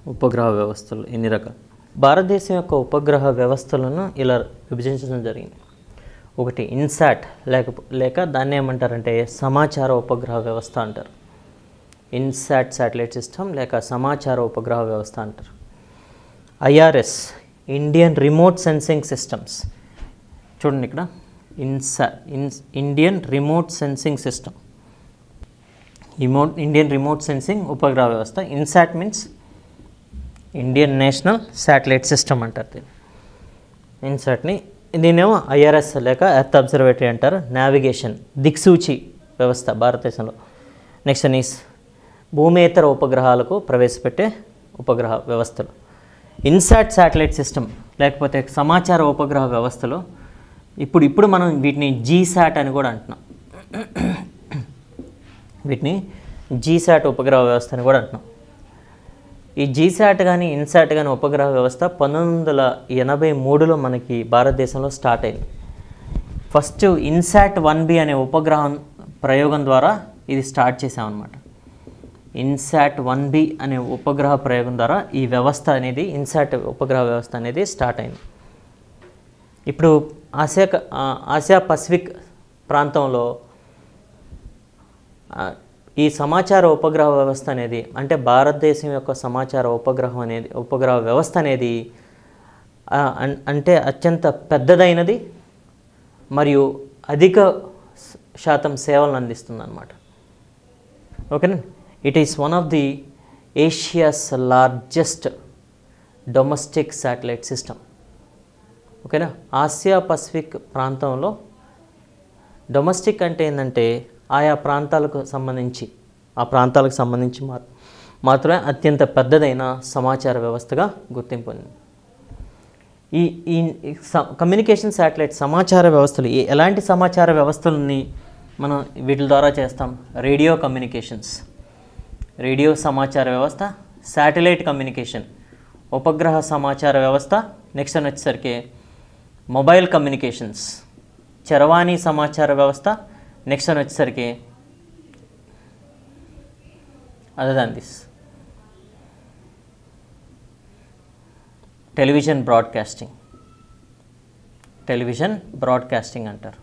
ఉపగ్రహ వ్యవస్థలు ఎన్ని రకాలు భారతదేశం యొక్క ఉపగ్రహ వ్యవస్థలను ఇలా విభజించడం జరిగింది ఒకటి ఇన్సాట్ లేక లేక దాన్ని ఏమంటారంటే సమాచార ఉపగ్రహ వ్యవస్థ అంటారు ఇన్సాట్ శాటిలైట్ సిస్టమ్ లేక సమాచార ఉపగ్రహ వ్యవస్థ అంటారు IRS Indian remote sensing systems చూడండి ఇక్కడ ఇన్సా ఇన్ Indian remote sensing system remote Indian remote sensing ఉపగ్రహ వ్యవస్థ INSAT means Indian national satellite system అంటారు దీన్ని ఇన్సాట్ని దీనేమో ఐఆర్ఎస్ లేక ఎర్త్ అబ్జర్వేటరీ అంటారు నావిగేషన్ దిక్సూచి వ్యవస్థ భారతదేశంలో నెక్స్ట్ నీస్ భూమేతర ఉపగ్రహాలకు ప్రవేశపెట్టే ఉపగ్రహ వ్యవస్థలు ఇన్సాట్ శాటిలైట్ సిస్టమ్ లేకపోతే సమాచార ఉపగ్రహ వ్యవస్థలో ఇప్పుడు ఇప్పుడు మనం వీటిని జీసాట్ అని కూడా అంటున్నాం వీటిని జీసాట్ ఉపగ్రహ వ్యవస్థ అని కూడా అంటున్నాం ఈ జీసాట్ కానీ ఇన్సాట్ కానీ ఉపగ్రహ వ్యవస్థ పంతొమ్మిది వందల ఎనభై మూడులో మనకి భారతదేశంలో స్టార్ట్ అయింది ఫస్ట్ ఇన్సాట్ వన్ బి అనే ఉపగ్రహం ప్రయోగం ద్వారా ఇది స్టార్ట్ చేసామన్నమాట ఇన్సాట్ వన్ బి అనే ఉపగ్రహ ప్రయోగం ద్వారా ఈ వ్యవస్థ అనేది ఇన్సాట్ ఉపగ్రహ వ్యవస్థ అనేది స్టార్ట్ అయింది ఇప్పుడు ఆసియా ఆ, ఆసియా పసిఫిక్ ప్రాంతంలో ఆ, ఈ సమాచార ఉపగ్రహ వ్యవస్థ అనేది అంటే భారతదేశం యొక్క సమాచార ఉపగ్రహం అనేది ఉపగ్రహ వ్యవస్థ అనేది ఆ, అన్- అంటే అత్యంత పెద్దదైనది మరియు అధిక శ- శాతం సేవలను అందిస్తుంది అనమాట ఓకేనా it is one of the Asia's largest domestic satellite system ఓకేనా ఆసియా పసిఫిక్ ప్రాంతంలో డొమెస్టిక్ అంటే ఏంటంటే ఆయా ప్రాంతాలకు సంబంధించి ఆ ప్రాంతాలకు సంబంధించి మా మాత్రమే అత్యంత పెద్దదైన సమాచార వ్యవస్థగా గుర్తింపు పొందింది ఈ ఈ ఈ స- కమ్యూనికేషన్ శాటిలైట్ సమాచార వ్యవస్థలు ఏ- ఎలాంటి సమాచార వ్యవస్థలని మనం వీటి ద్వారా చేస్తాం రేడియో కమ్యూనికేషన్స్ రేడియో సమాచార వ్యవస్థ శాటిలైట్ కమ్యూనికేషన్ ఉపగ్రహ సమాచార వ్యవస్థ నెక్స్ట్ అని వచ్చేసరికి మొబైల్ కమ్యూనికేషన్స్ చరవాణి సమాచార వ్యవస్థ నెక్స్ట్ అని వచ్చేసరికి other than this television broadcasting television broadcasting అంటారు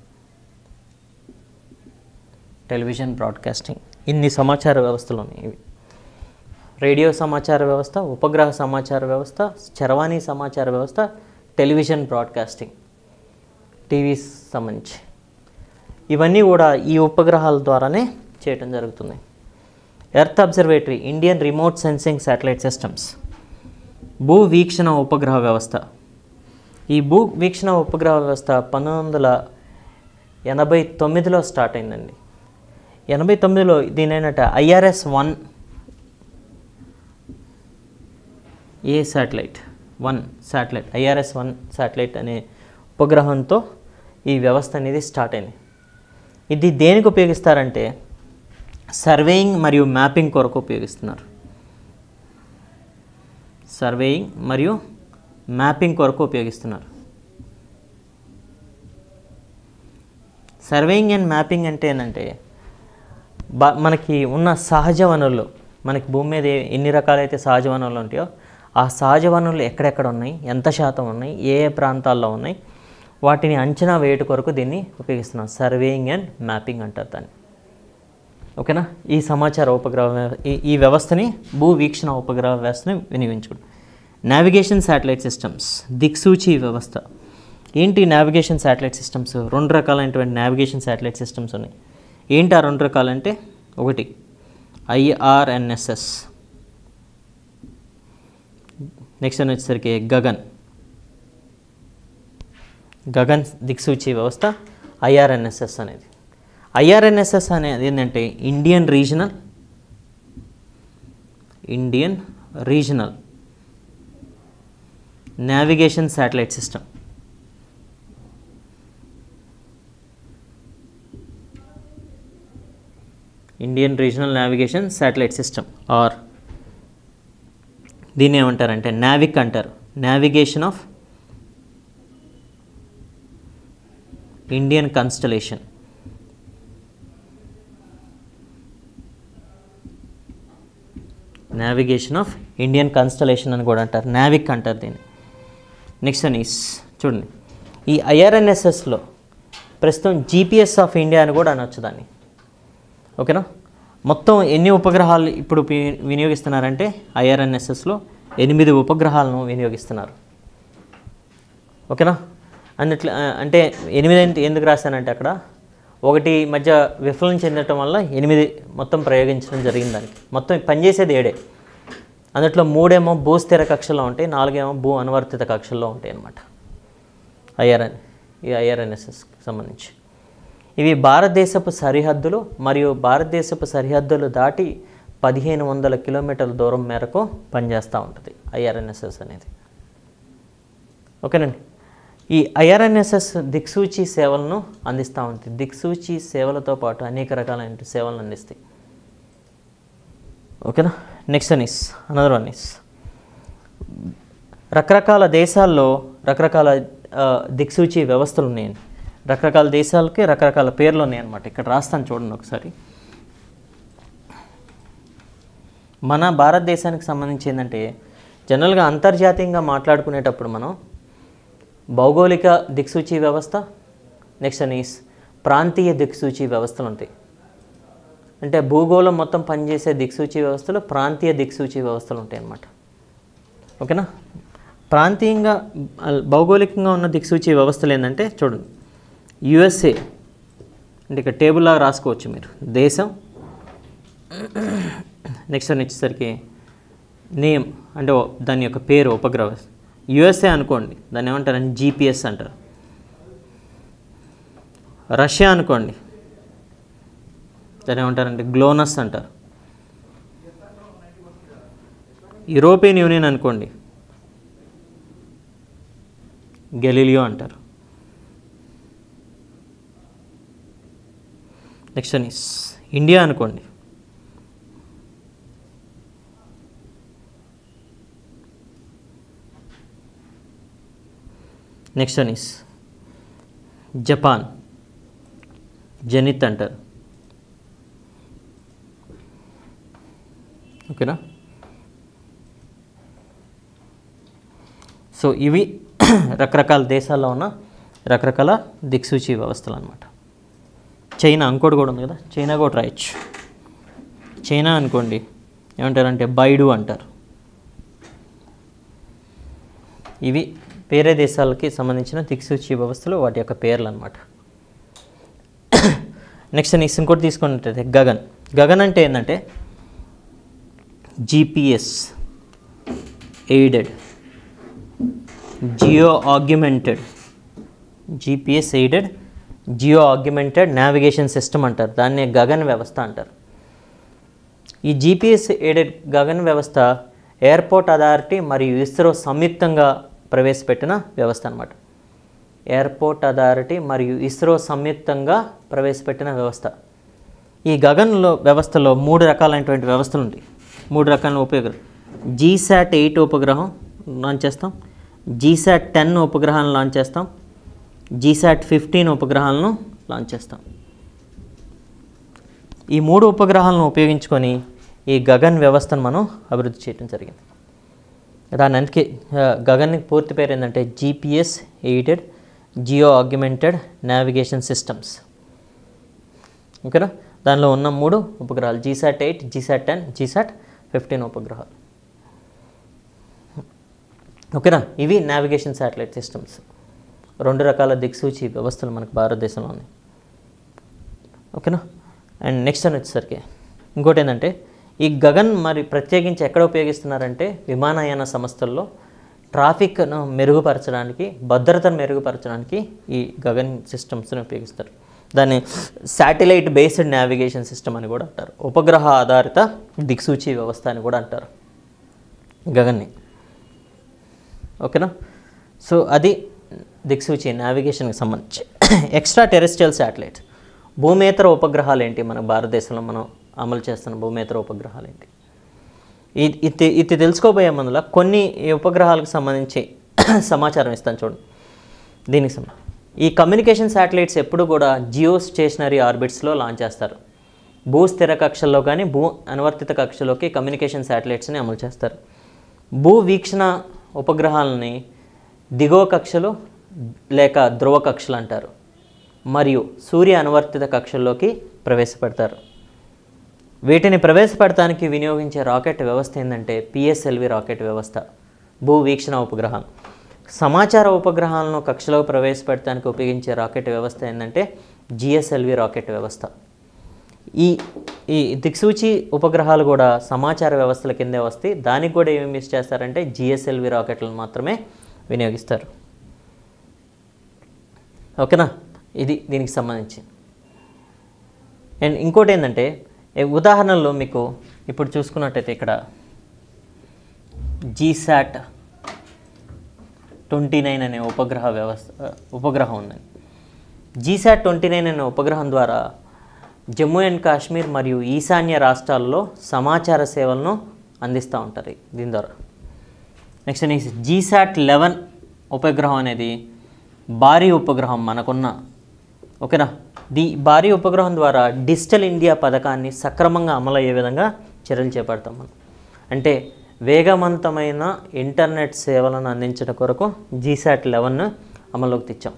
టెలివిజన్ బ్రాడ్కాస్టింగ్ ఇన్ని సమాచార వ్యవస్థలు ఉన్నాయి ఇవి రేడియో సమాచార వ్యవస్థ ఉపగ్రహ సమాచార వ్యవస్థ చరవాణి సమాచార వ్యవస్థ టెలివిజన్ బ్రాడ్కాస్టింగ్ టీవీ సంబంధించి ఇవన్నీ కూడా ఈ ఉపగ్రహాల ద్వారానే చేయటం జరుగుతుంది earth observatory Indian remote sensing satellite systems భూ వీక్షణ ఉపగ్రహ వ్యవస్థ ఈ భూ వీక్షణ ఉపగ్రహ వ్యవస్థ పంతొమ్మిది వందల ఎనభై తొమ్మిదిలో స్టార్ట్ అయిందండి ఎనభై తొమ్మిదిలో దీని ఏంటంటే IRS one A satellite one satellite IRS one satellite అనే ఉపగ్రహంతో ఈ వ్యవస్థ అనేది స్టార్ట్ అయింది ఇది దేనికి ఉపయోగిస్తారంటే సర్వేయింగ్ మరియు మ్యాపింగ్ కొరకు ఉపయోగిస్తున్నారు సర్వేయింగ్ మరియు మ్యాపింగ్ కొరకు ఉపయోగిస్తున్నారు సర్వేయింగ్ అండ్ మ్యాపింగ్ అంటే ఏంటంటే బా మనకి ఉన్న సహజ వనరులు మనకి భూమి మీద ఏ- ఎన్ని రకాలైతే సహజ వనరులు ఉంటాయో ఆ సహజ వనరులు ఎక్కడెక్కడ ఉన్నాయి ఎంత శాతం ఉన్నాయి ఏ ఏ ప్రాంతాల్లో ఉన్నాయి వాటిని అంచనా వేయట కొరకు దీన్ని ఉపయోగిస్తున్నాం సర్వేయింగ్ అండ్ మ్యాపింగ్ అంటారు దాన్ని ఓకేనా ఈ సమాచార ఉపగ్రహ వ్య- ఈ- ఈ వ్యవస్థని భూ వీక్షణ ఉపగ్రహ వ్యవస్థని వినియోగించుకోండి నావిగేషన్ శాటిలైట్ సిస్టమ్స్ దిక్సూచి వ్యవస్థ ఏంటి నావిగేషన్ శాటిలైట్ సిస్టమ్స్ రెండు రకాలైనటువంటి నావిగేషన్ శాటిలైట్ సిస్టమ్స్ ఉన్నాయి ఏంటి ఆ రెండు రకాలంటే ఒకటి ఐఆర్ఎన్ఎస్ఎస్ నెక్స్ట్ అని వచ్చేసరికి గగన్ గగన్ దిక్సూచి వ్యవస్థ ఐఆర్ఎన్ఎస్ఎస్ అనేది ఐఆర్ఎన్ఎస్ఎస్ అనేది ఏంటంటే Indian regional Indian regional navigation satellite system Indian regional navigation satellite system or దీన్ని ఏమంటారంటే నావిక్ అంటారు navigation of Indian constellation navigation of Indian constellation అని కూడా అంటారు నావిక్ అంటారు దీన్ని నెక్స్ట్ వన్ ఈస్ చూడండి ఈ ఐఆర్ఎన్ఎస్ఎస్లో ప్రస్తుతం జీపీఎస్ ఆఫ్ ఇండియా అని కూడా అనొచ్చు దాన్ని ఓకేనా మొత్తం ఎన్ని ఉపగ్రహాలు ఇప్పుడు వి- వినియోగిస్తున్నారంటే ఐఆర్ఎన్ఎస్ఎస్లో ఎనిమిది ఉపగ్రహాలను వినియోగిస్తున్నారు ఓకేనా అన్నట్లు ఆ, అంటే ఎనిమిది అంటే ఎందుకు రాశానంటే అక్కడ ఒకటి మధ్య విఫలం చెందటం వల్ల ఎనిమిది మొత్తం ప్రయోగించడం జరిగింది దానికి మొత్తం పనిచేసేది ఏడే అందులో మూడేమో భూస్థిర కక్షలో ఉంటాయి నాలుగేమో భూ అనువర్తిత కక్షల్లో ఉంటాయి అన్నమాట ఐఆర్ఎన్ ఈ ఐఆర్ఎన్ఎస్ఎస్కి సంబంధించి ఇవి భారతదేశపు సరిహద్దులు మరియు భారతదేశపు సరిహద్దులు దాటి పదిహేను వందల కిలోమీటర్ల దూరం మేరకు పనిచేస్తూ ఉంటుంది ఐఆర్ఎన్ఎస్ఎస్ అనేది ఓకేనండి ఈ ఐఆర్ఎన్ఎస్ఎస్ దిక్సూచి సేవలను అందిస్తూ ఉంటుంది దిక్సూచి సేవలతో పాటు అనేక రకాలైన సేవలను అందిస్తాయి ఓకేనా next one is another one is రకరకాల దేశాల్లో రకరకాల ఆ, దిక్సూచి వ్యవస్థలు ఉన్నాయండి రకరకాల దేశాలకి రకరకాల పేర్లు ఉన్నాయన్నమాట ఇక్కడ రాస్తాను చూడండి ఒకసారి మన భారతదేశానికి సంబంధించి ఏంటంటే జనరల్గా అంతర్జాతీయంగా మాట్లాడుకునేటప్పుడు మనం భౌగోళిక దిక్సూచి వ్యవస్థ నెక్స్ట్ అనీస్ ప్రాంతీయ దిక్సూచి వ్యవస్థలు ఉంటాయి అంటే భూగోళం మొత్తం పనిచేసే దిక్సూచి వ్యవస్థలు ప్రాంతీయ దిక్సూచి వ్యవస్థలు ఉంటాయి అన్నమాట ఓకేనా ప్రాంతీయంగా ఆ, భౌగోళికంగా ఉన్న దిక్సూచి వ్యవస్థలు ఏంటంటే చూడండి యుఎస్ఏ అంటే ఇక్కడ టేబుల్ లాగా రాసుకోవచ్చు మీరు దేశం నెక్స్ట్ అని వచ్చేసరికి నేమ్ అంటే ఓ- దాని యొక్క పేరు ఉపగ్రహ యుఎస్ఏ అనుకోండి దాన్ని ఏమంటారంటే జీపీఎస్ అంటారు రష్యా అనుకోండి దాన్ని ఏమంటారంటే గ్లోనస్ అంటారు యూరోపియన్ యూనియన్ అనుకోండి గెలీలియో అంటారు నెక్స్ట్ అని ఇండియా అనుకోండి next one is Japan Zenith అంటారు ఓకేనా సో ఇవి రకరకాల దేశాల్లో ఉన్న రకరకాల దిక్సూచి వ్యవస్థలు అనమాట చైనా ఇంకోటి కూడా ఉంది కదా చైనా కూడా రాయొచ్చు చైనా అనుకోండి ఏమంటారంటే బైడు అంటారు ఇవి వేరే దేశాలకి సంబంధించిన దిక్సూచి వ్యవస్థలు వాటి యొక్క పేర్లు అనమాట నెక్స్ట్ నెక్స్ట్ ఇంకోటి తీసుకున్నట్టయితే గగన్ గగన్ అంటే ఏంటంటే GPS aided geo augmented GPS aided geo augmented navigation system అంటారు దాన్ని గగన్ వ్యవస్థ అంటారు ఈ జీపీఎస్ ఎయిడెడ్ గగన్ వ్యవస్థ ఎయిర్పోర్ట్ అథారిటీ మరియు ఇస్రో సంయుక్తంగా ప్రవేశపెట్టిన వ్యవస్థ అనమాట ఎయిర్పోర్ట్ అథారిటీ మరియు ఇస్రో సంయుక్తంగా ప్రవేశపెట్టిన వ్యవస్థ ఈ గగన్లో వ్యవస్థలో మూడు రకాలైనటువంటి వ్యవస్థలు ఉంటాయి మూడు రకాల ఉపయోగాలు జీశాట్ ఎయిట్ ఉపగ్రహం లాంచ్ చేస్తాం జీశాట్ టెన్ ఉపగ్రహాలను లాంచ్ చేస్తాం జీశాట్ ఫిఫ్టీన్ ఉపగ్రహాలను లాంచ్ చేస్తాం ఈ మూడు ఉపగ్రహాలను ఉపయోగించుకొని ఈ గగన్ వ్యవస్థను మనం అభివృద్ధి చేయడం జరిగింది దాని అందుకే ఆ, గగన్కి పూర్తి పేరు ఏంటంటే GPS aided geo augmented navigation systems ఓకేనా దానిలో ఉన్న మూడు ఉపగ్రహాలు GSAT eight GSAT ten GSAT fifteen ఉపగ్రహాలు ఓకేనా ఇవి నావిగేషన్ శాటిలైట్ సిస్టమ్స్ రెండు రకాల దిక్సూచి వ్యవస్థలు మనకు భారతదేశంలో ఉన్నాయి ఓకేనా అండ్ నెక్స్ట్ అని వచ్చేసరికి ఇంకోటి ఏంటంటే ఈ గగన్ మరి ప్రత్యేకించి ఎక్కడ ఉపయోగిస్తున్నారంటే విమానయాన సంస్థల్లో ట్రాఫిక్ను మెరుగుపరచడానికి భద్రతను మెరుగుపరచడానికి ఈ గగన్ సిస్టమ్స్ని ఉపయోగిస్తారు దాన్ని శాటిలైట్ బేస్డ్ నావిగేషన్ సిస్టమ్ అని కూడా అంటారు ఉపగ్రహ ఆధారిత దిక్సూచి వ్యవస్థ అని కూడా అంటారు గగన్ని ఓకేనా సో అది దిక్సూచి నావిగేషన్కి సంబంధించి ఎక్స్ట్రా టెరెస్ట్రియల్ శాటిలైట్స్ భూమేతర ఉపగ్రహాలు ఏంటి మన భారతదేశంలో మనం అమలు చేస్తున్న భూమేతర ఉపగ్రహాలు ఏంటి ఇది ఇది ఇది తెలుసుకోబోయే ముందుల కొన్ని ఈ ఉపగ్రహాలకు సంబంధించి సమాచారం ఇస్తాను చూడండి దీనికి సంబంధించి ఈ కమ్యూనికేషన్ శాటిలైట్స్ ఎప్పుడు కూడా జియో స్టేషనరీ ఆర్బిట్స్లో లాంచ్ చేస్తారు భూస్థిర కక్షల్లో కానీ భూ అనువర్తిత కక్షలోకి కమ్యూనికేషన్ శాటిలైట్స్ని అమలు చేస్తారు భూ వీక్షణ ఉపగ్రహాలని దిగువ కక్షలు లేక ధ్రువ కక్షలు అంటారు మరియు సూర్య అనువర్తిత కక్షల్లోకి ప్రవేశపెడతారు వీటిని ప్రవేశపెడటానికి వినియోగించే రాకెట్ వ్యవస్థ ఏంటంటే పిఎస్ఎల్వి రాకెట్ వ్యవస్థ భూ వీక్షణ ఉపగ్రహం సమాచార ఉపగ్రహాలను కక్షలోకి ప్రవేశపెడటానికి ఉపయోగించే రాకెట్ వ్యవస్థ ఏంటంటే జిఎస్ఎల్వి రాకెట్ వ్యవస్థ ఈ ఈ దిక్సూచి ఉపగ్రహాలు కూడా సమాచార వ్యవస్థల కిందే వస్తాయి దానికి కూడా ఏమి యూస్ చేస్తారంటే జిఎస్ఎల్వి రాకెట్లను మాత్రమే వినియోగిస్తారు ఓకేనా ఇది దీనికి సంబంధించి అండ్ ఇంకోటి ఏంటంటే ఏ ఉదాహరణలో మీకు ఇప్పుడు చూసుకున్నట్టయితే ఇక్కడ జీసాట్ ట్వంటీ నైన్ అనే ఉపగ్రహ వ్యవస్థ ఉపగ్రహం ఉందండి జీసాట్ ట్వంటీ నైన్ అనే ఉపగ్రహం ద్వారా జమ్మూ అండ్ కాశ్మీర్ మరియు ఈశాన్య రాష్ట్రాల్లో సమాచార సేవలను అందిస్తూ ఉంటారు దీని ద్వారా నెక్స్ట్ నెక్స్ట్ జీసాట్ లెవెన్ ఉపగ్రహం అనేది భారీ ఉపగ్రహం మనకున్న ఓకేనా ది భారీ ఉపగ్రహం ద్వారా డిజిటల్ ఇండియా పథకాన్ని సక్రమంగా అమలు అయ్యే విధంగా చర్యలు చేపడతాం మనం అంటే వేగవంతమైన ఇంటర్నెట్ సేవలను అందించడం కొరకు జీసాట్ లెవెన్ అమల్లోకి తెచ్చాం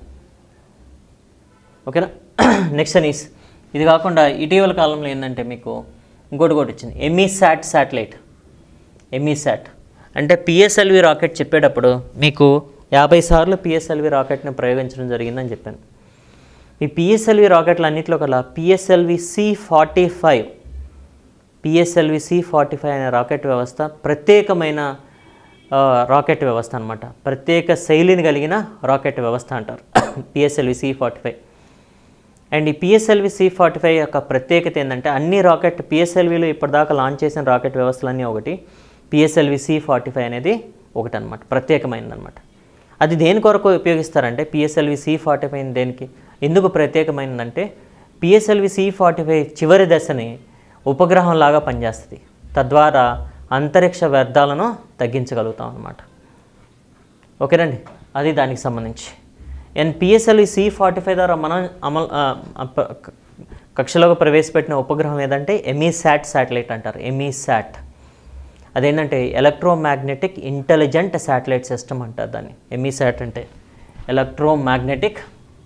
ఓకేనా నెక్స్ట్ అనీస్ ఇది కాకుండా ఇటీవల కాలంలో ఏంటంటే మీకు ఇంకోటి కూడా వచ్చింది ఎమీసాట్ శాటిలైట్ ఎమీసాట్ అంటే పిఎస్ఎల్వి రాకెట్ చెప్పేటప్పుడు మీకు యాభై సార్లు పిఎస్ఎల్వి రాకెట్ని ప్రయోగించడం జరిగిందని చెప్పాను ఈ పిఎస్ఎల్వి రాకెట్లు అన్నింటిలో కల్లా PSLV C forty five PSLV C forty five అనే రాకెట్ వ్యవస్థ ప్రత్యేకమైన ఆ, రాకెట్ వ్యవస్థ అనమాట ప్రత్యేక శైలిని కలిగిన రాకెట్ వ్యవస్థ అంటారు PSLV C forty five and ఈ పిఎస్ఎల్వి సి ఫార్టీ ఫైవ్ యొక్క ప్రత్యేకత ఏంటంటే అన్ని రాకెట్ పిఎస్ఎల్విలో ఇప్పటిదాకా లాంచ్ చేసిన రాకెట్ వ్యవస్థలన్నీ ఒకటి పిఎస్ఎల్వి సి ఫార్టీ ఫైవ్ అనేది ఒకటి అనమాట ప్రత్యేకమైనదన్నమాట అది దేని కొరకు ఉపయోగిస్తారంటే పిఎస్ఎల్వి సి ఫార్టీ ఫైవ్ దేనికి ఎందుకు ప్రత్యేకమైనదంటే పిఎస్ఎల్వి సి ఫార్టీ ఫైవ్ చివరి దశని ఉపగ్రహం లాగా పనిచేస్తుంది తద్వారా అంతరిక్ష వ్యర్థాలను తగ్గించగలుగుతాం అన్నమాట ఓకేనండి అది దానికి సంబంధించి and PSLV C forty five ద్వారా మనం అమలు ఆ, అప్ప- క- కక్షలోకి ప్రవేశపెట్టిన ఉపగ్రహం ఏదంటే ఎమీసాట్ శాటిలైట్ అంటారు ఎమీసాట్ అదేంటంటే ఎలక్ట్రోమాగ్నెటిక్ ఇంటెలిజెంట్ శాటిలైట్ సిస్టమ్ అంటారు దాన్ని ఎమీసాట్ అంటే electromagnetic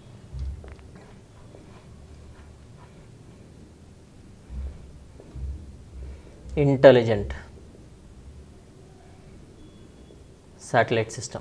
intelligent satellite system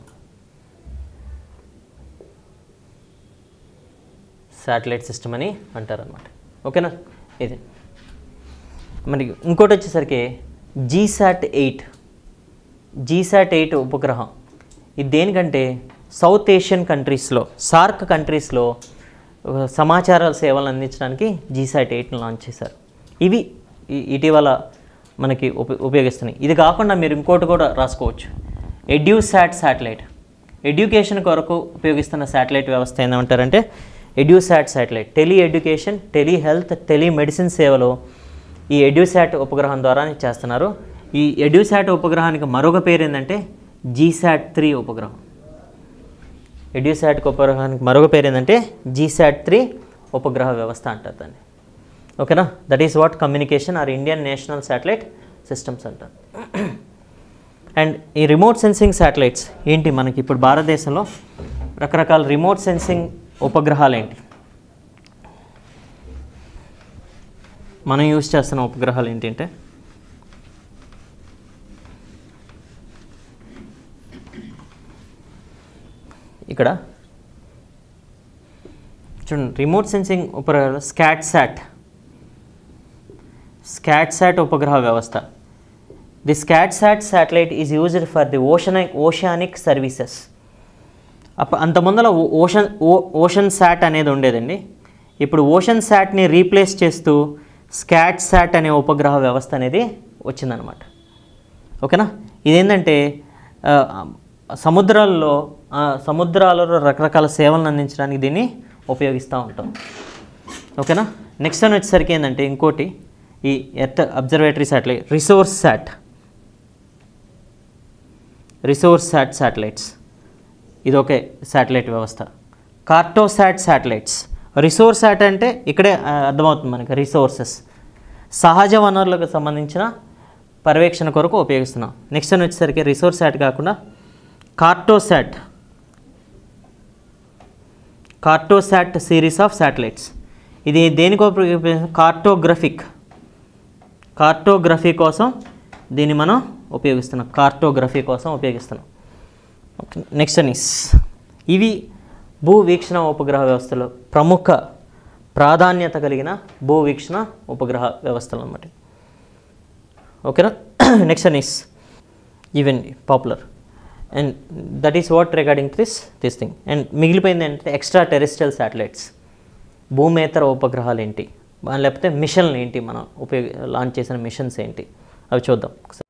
satellite system అని అంటారు అనమాట ఓకేనా ఇది మరి ఇంకోటి వచ్చేసరికి జీసాట్ ఎయిట్ జీసాట్ ఎయిట్ ఉపగ్రహం ఇది దేనికంటే సౌత్ ఏషియన్ కంట్రీస్లో సార్క్ కంట్రీస్లో ఆ, సమాచార సేవలు అందించడానికి జీసాట్ ఎయిట్ని లాంచ్ చేశారు ఇవి ఈ- ఇటీవల మనకి ఉప ఉపయోగిస్తున్నాయి ఇది కాకుండా మీరు ఇంకోటి కూడా రాసుకోవచ్చు ఎడ్యూసాట్ శాటిలైట్ ఎడ్యుకేషన్ కొరకు ఉపయోగిస్తున్న శాటిలైట్ వ్యవస్థ ఏమంటారంటే EDUSAT satellite tele education tele health tele medicine సేవలు ఈ ఎడ్యూసాట్ ఉపగ్రహం ద్వారా చేస్తున్నారు ఈ ఎడ్యూసాట్ ఉపగ్రహానికి మరొక పేరు ఏంటంటే జీసాట్ త్రీ ఉపగ్రహం ఎడ్యూసాట్ ఉపగ్రహానికి మరొక పేరు ఏంటంటే జీసాట్ త్రీ ఉపగ్రహ వ్యవస్థ అంటారు దాన్ని ఓకేనా that is what communication or Indian national satellite systems అంటారు అండ్ ఈ రిమోట్ సెన్సింగ్ శాటిలైట్స్ ఏంటి మనకి ఇప్పుడు భారతదేశంలో రకరకాల రిమోట్ సెన్సింగ్ ఉపగ్రహాలు ఏంటి మనం యూజ్ చేస్తున్న ఉపగ్రహాలు ఏంటంటే ఇక్కడ చూడండి రిమోట్ సెన్సింగ్ ఉపగ్రహాలు స్కాట్ శాట్ స్కాట్ శాట్ ఉపగ్రహ వ్యవస్థ the SCATSAT satellite is used for the oceanic oceanic services అప్ప అంత ముందర ఓ- ఓషన్ ఓ ఓషన్ శాట్ అనేది ఉండేదండి ఇప్పుడు ఓషన్ శాట్ని రీప్లేస్ చేస్తూ స్కాట్ శాట్ అనే ఉపగ్రహ వ్యవస్థ అనేది వచ్చిందనమాట ఓకేనా ఇదేంటంటే ఆ, సముద్రాల్లో ఆ, సముద్రాలలో రకరకాల సేవలను అందించడానికి దీన్ని ఉపయోగిస్తూ ఉంటాం ఓకేనా నెక్స్ట్ అని వచ్చేసరికి ఏంటంటే ఇంకోటి ఈ earth observatory satellite RESOURCESAT RESOURCESAT satellites ఇది ఒకే శాటిలైట్ వ్యవస్థ కార్టోసాట్ శాటిలైట్స్ రిసోర్స్ శాట్ అంటే ఇక్కడే ఆ, అర్థమవుతుంది మనకి రిసోర్సెస్ సహజ వనరులకు సంబంధించిన పర్యవేక్షణ కొరకు ఉపయోగిస్తున్నాం నెక్స్ట్ అని వచ్చేసరికి రిసోర్స్ శాట్ కాకుండా CARTOSAT CARTOSAT series of satellites ఇది దేనికి ఉపయోగ కార్టోగ్రఫిక్ కార్టోగ్రఫీ కోసం దీన్ని మనం ఉపయోగిస్తున్నాం కార్టోగ్రఫీ కోసం ఉపయోగిస్తున్నాం ఓకే నెక్స్ట్ నీస్ ఇవి భూ వీక్షణ ఉపగ్రహ వ్యవస్థలో ప్రముఖ ప్రాధాన్యత కలిగిన భూ వీక్షణ ఉపగ్రహ వ్యవస్థలు అన్నమాట ఓకేనా next nice even popular and that is what regarding this this thing and మిగిలిపోయింది ఏంటంటే ఎక్స్ట్రా టెరెస్ట్రియల్ శాటిలైట్స్ భూమేతర ఉపగ్రహాలు ఏంటి లేకపోతే మిషన్లు ఏంటి మనం ఉపయోగ లాంచ్ చేసిన మిషన్స్ ఏంటి అవి చూద్దాం ఒకసారి